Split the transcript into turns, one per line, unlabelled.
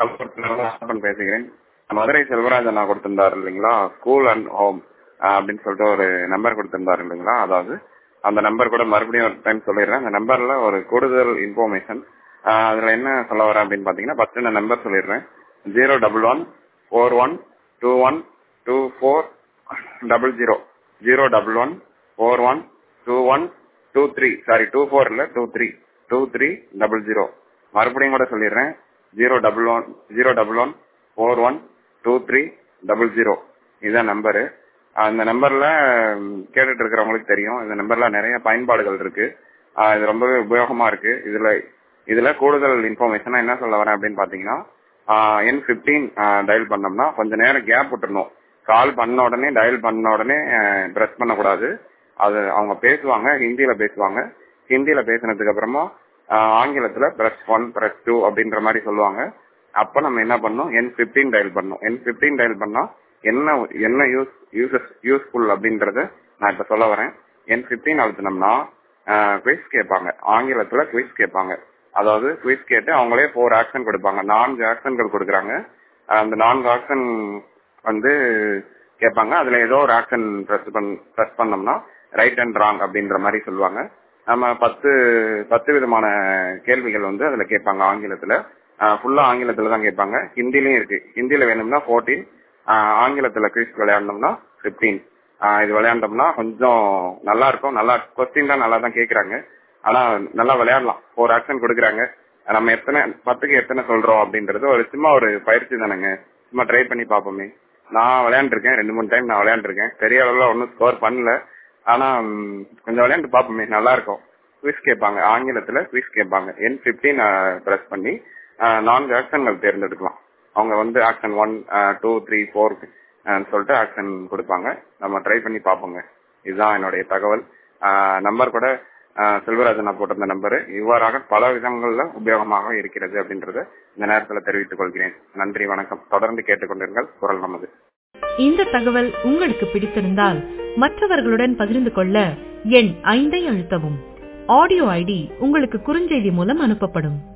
கல்பன் பேசுகிறேன் மதுரை செல்வராஜ் அண்ணா கொடுத்திருந்தாரு இல்லைங்களா school and home அப்படின்னு சொல்லிட்டு ஒரு நம்பர் கொடுத்திருந்தாரு இல்லைங்களா அதாவது அந்த நம்பர் கூட மறுபடியும் ஒரு டைம் சொல்லிடுறேன் அந்த நம்பர்ல ஒரு கூடுதல் இன்ஃபர்மேஷன் அதுல என்ன சொல்ல வரேன் அப்படின்னு பாத்தீங்கன்னா ஃபர்ஸ்ட் நான் நம்பர் சொல்லிடுறேன் zero double one four one two one two four double zero zero double one four one two one two three sorry two four இல்ல two three two three double zero மறுபடியும் கூட சொல்லிடுறேன் zero double one zero double one four one two three double zero இதுதான் number அந்த நம்பர்ல கேட்டுட்டு இருக்கிறவங்களுக்கு தெரியும் இந்த நம்பர்ல நிறைய பயன்பாடுகள் இருக்கு ஆஹ் இது ரொம்பவே உபயோகமா இருக்கு இதுல இதுல கூடுதல் இன்ஃபர்மேஷனா என்ன சொல்ல வரேன் அப்படின்னு பாத்தீங்கன்னா என் பிப்டீன் டயல் பண்ணோம்னா கொஞ்ச நேரம் கேப் விட்டுறணும் கால் பண்ண உடனே டயல் பண்ண உடனே பிரஸ் பண்ணக்கூடாது அது அவங்க பேசுவாங்க ஹிந்தியில பேசுவாங்க ஹிந்தியில பேசினதுக்கு அப்புறமா ஆங்கிலத்துல பிரஸ் ஒன் பிரஸ் டூ அப்படின்ற மாதிரி சொல்லுவாங்க அப்ப நம்ம என்ன பண்ணோம் என் பிப்டீன் டயல் பண்ணோம் என் பிப்டீன் டயல் பண்ணா என்ன என்ன யூஸ் யூசஸ் யூஸ்ஃபுல் அப்படின்றத நான் இப்ப சொல்ல வரேன் என் பிப்டீன் அழுத்தினோம்னா குவிஸ் கேட்பாங்க ஆங்கிலத்துல குவிஸ் கேட்பாங்க அதாவது குவிஸ் கேட்டு அவங்களே ஃபோர் ஆக்ஷன் கொடுப்பாங்க நான்கு ஆக்ஷன்கள் கொடுக்குறாங்க அந்த நான்கு ஆக்ஷன் வந்து கேட்பாங்க அதுல ஏதோ ஒரு ஆக்ஷன் ப்ரெஸ் பண் ப்ரெஸ் பண்ணோம்னா ரைட் அண்ட் ராங் அப்படின்ற மாதிரி சொல்லுவாங்க நம்ம பத்து பத்து விதமான கேள்விகள் வந்து அதுல கேட்பாங்க ஆங்கிலத்துல ஃபுல்லா ஆங்கிலத்துல தான் கேட்பாங்க ஹிந்திலயும் இருக்கு ஹிந்தில வேணும்னா ஃபோர்டீன் ஆங்கிலத்துல குவிஸ் விளையாடணும்னா பிப்டீன் இது விளையாண்டோம்னா கொஞ்சம் நல்லா இருக்கும் நல்லா கொஸ்டின் தான் நல்லா தான் கேக்குறாங்க ஆனா நல்லா விளையாடலாம் ஃபோர் ஆக்ஷன் கொடுக்குறாங்க நம்ம எத்தனை பத்துக்கு எத்தனை சொல்றோம் அப்படின்றது ஒரு சும்மா ஒரு பயிற்சி தானேங்க சும்மா ட்ரை பண்ணி பார்ப்போமே நான் விளையாண்டுருக்கேன் ரெண்டு மூணு டைம் நான் விளையாண்டுருக்கேன் பெரிய அளவுல ஒன்றும் ஸ்கோர் பண்ணல ஆனா கொஞ்சம் விளையாண்டு பார்ப்போமே நல்லா இருக்கும் குவிஸ் கேட்பாங்க ஆங்கிலத்துல குவிஸ் கேட்பாங்க என் பிப்டீன் ப்ரெஸ் பண்ணி நான்கு ஆக்ஷன்கள் தேர்ந்தெடுக்கலாம் அவங்க வந்து action one two three four சொல்லிட்டு ஆக்ஷன் கொடுப்பாங்க நம்ம ட்ரை பண்ணி பார்ப்போங்க இதுதான் என்னுடைய தகவல் நம்பர் கூட செல்வராஜன் போட்டிருந்த நம்பரு இவ்வாறாக பல விதங்கள்ல உபயோகமாக இருக்கிறது அப்படின்றத இந்த நேரத்தில் தெரிவித்துக் கொள்கிறேன் நன்றி வணக்கம் தொடர்ந்து கேட்டுக்கொண்டிருங்கள் குரல் நமது
இந்த தகவல் உங்களுக்கு பிடித்திருந்தால் மற்றவர்களுடன் பகிர்ந்து கொள்ள எண் ஐந்தை அழுத்தவும் ஆடியோ ஐடி உங்களுக்கு குறுஞ்செய்தி மூலம் அனுப்பப்படும்